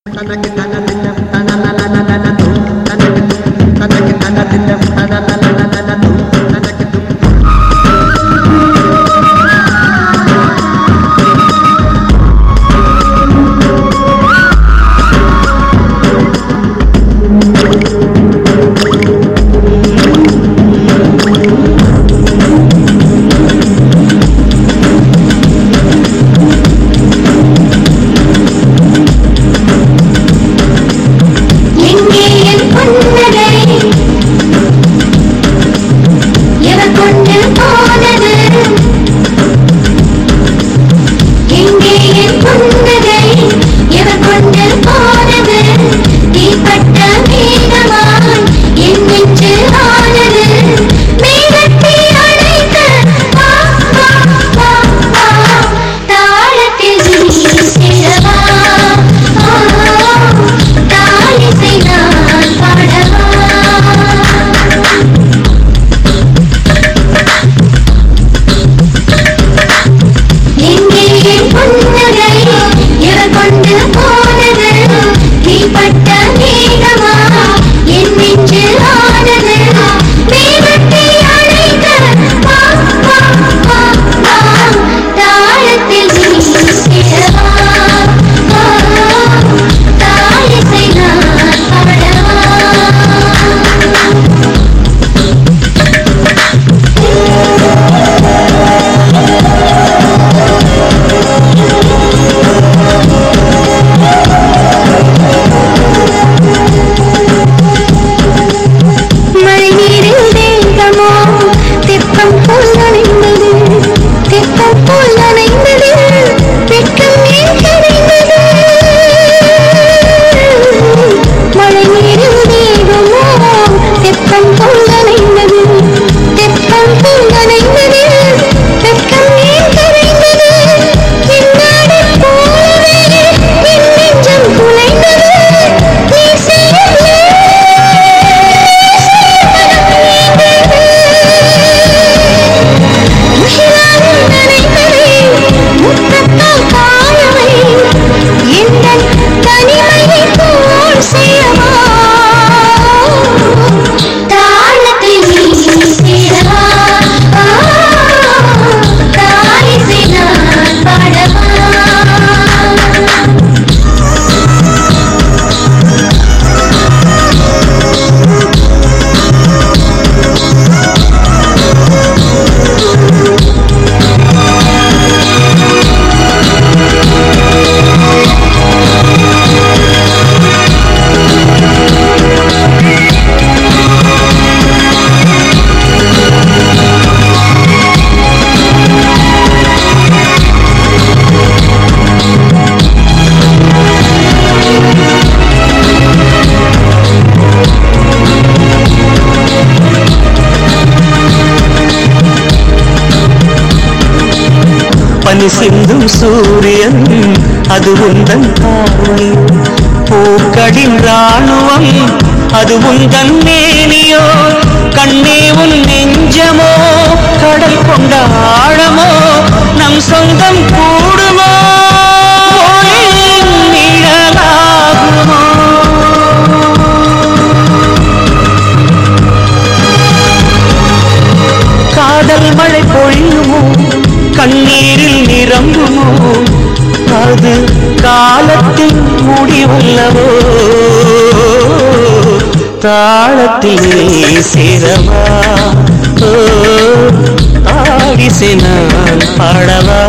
எங்கே என் புன்னகை எவர் கொண்டு போனது எங்கே என் புன்னகை எவர் கொண்டு போனது தீப்பட்ட மேகமாய் என் நெஞ்சு ஆனது மேகத்தை அணைக்க வா வா வா வா தாளத்தில் வீசிடவா ஆ தாளிசை நான் பாடவா எங்கே என் புன்னகை எவர் கொண்டு போனது தீப்பட்ட மேகமா என் நெஞ்சு ஆனது மேகத்தை அணைக்க வா வா வா வா தாளத்தில் வீசிடவா ஆ, தாளிசை நான் பாடவா மழைநீரில் தேகமோ தெப்பம் போல் நனைந்தது தெப்பம் போல் நனைந்தது வெட்கம் ஏன் கரைந்தது மழைநீரில் தேகமோ தெப்பம் போல் நனைந்தது தெப்பம் போல் நனைந்தது வெட்கம் ஏன் கரைந்தது என்னாடி போலவே என் நெஞ்சம் குலைந்தது நீ செய்யும் பாடவா பனி சிந்தும் சூரியன் அது உந்தன் பார்வை பூக்களின் ராணுவம் அது உந்தன் மேனியோ கண்ணே உன் நெஞ்சமோ கடல் கொண்ட ஆழமோ நம் சொந்தம் கூடுமோ ஒளியின் நிழலாகுமோ காதல் மழை பொழியுமோ கண்ணீரில் நிரம்புமோ அது காலத்தின் முடிவுள்ளவோ தாளத்திலே சேரவா ஓ, ஆடிசை நான் பாடவா